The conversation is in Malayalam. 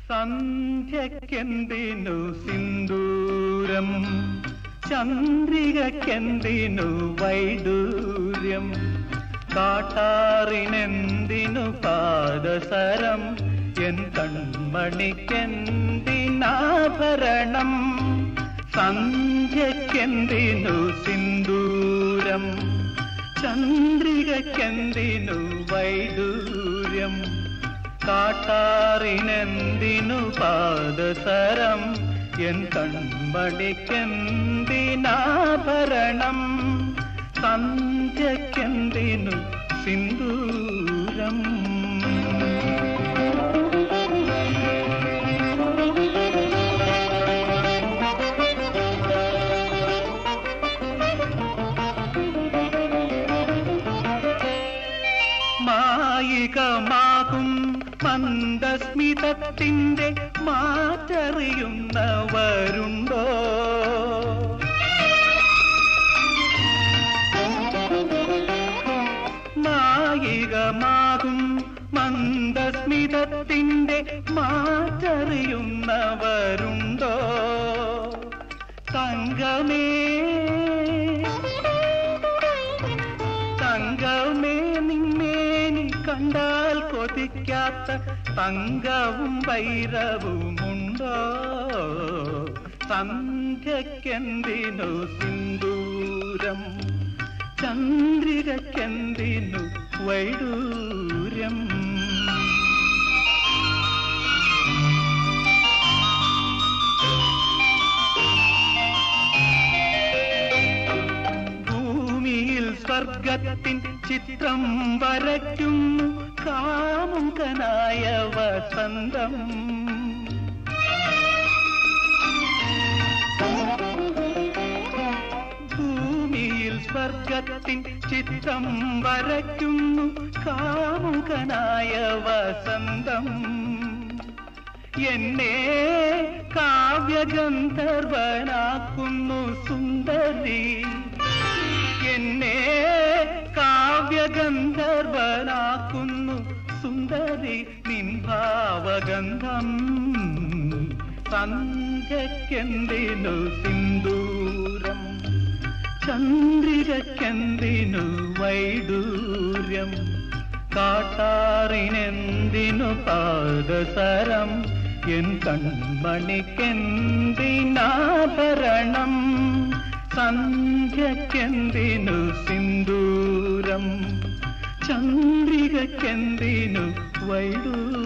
സന്ധ്യക്കെന്തിനു സിന്ദൂരം ചന്ദ്രികക്കെന്തിനു വൈഡൂര്യം കാട്ടാറിനെന്തിനു പാദസരം എൻ കൺമണിക്കെന്തിനാഭരണം സന്ധ്യക്കെന്തിനു സിന്ദൂരം ചന്ദ്രികക്കെന്തിനു വൈഡൂര്യം കാട്ടാറിനെന്തിനു പാദസരം എൻ കൺമണിക്കെന്തിനാഭരണം സന്ധ്യക്കെന്തിനു സിന്ദൂരം മായികമാകും മന്ദസ്മിതത്തിന്റെ മാറ്ററിയുന്നവരുണ്ടോ മായികമാകും മന്ദസ്മിതത്തിന്റെ മാറ്ററിയുന്നവരുണ്ടോ തങ്കമേ തങ്കമേ നിന്നേനി കണ്ടാൽ കൊതിക്കാത്ത തങ്കവും വൈരവുമുണ്ടോ സന്ധ്യക്കെന്തിനു സിന്ദൂരം ചന്ദ്രികക്കെന്തിനു വൈഡൂര്യം ഭൂമിയിൽ സ്വർഗത്തിൻ ചിത്രം വരയ്ക്കുന്നു കാമുകനായ വസന്തം ഭൂമിയിൽ സ്വർഗത്തിൻ ചിത്രം വരയ്ക്കുന്നു കാമുകനായ വസന്തം എന്നെ കാവ്യഗന്ധർവനാക്കുന്നു സുന്ദരി എന്നെ കാവ്യഗന്ധർവനാക്കുന്നു സുന്ദരി നിൻഭാവഗന്ധം സന്ധ്യക്കെന്തിനു സിന്ദൂരം ചന്ദ്രികക്കെന്തിനു വൈഡൂര്യം കാട്ടാറിനെന്തിനു പാദസരം എൻ കൺമണിക്കെന്തിനാഭരണം സന്ധ്യക്കെന്തിനു സിന്ദൂരം ചന്ദ്രികക്കെന്തിനു വൈഡൂര്യം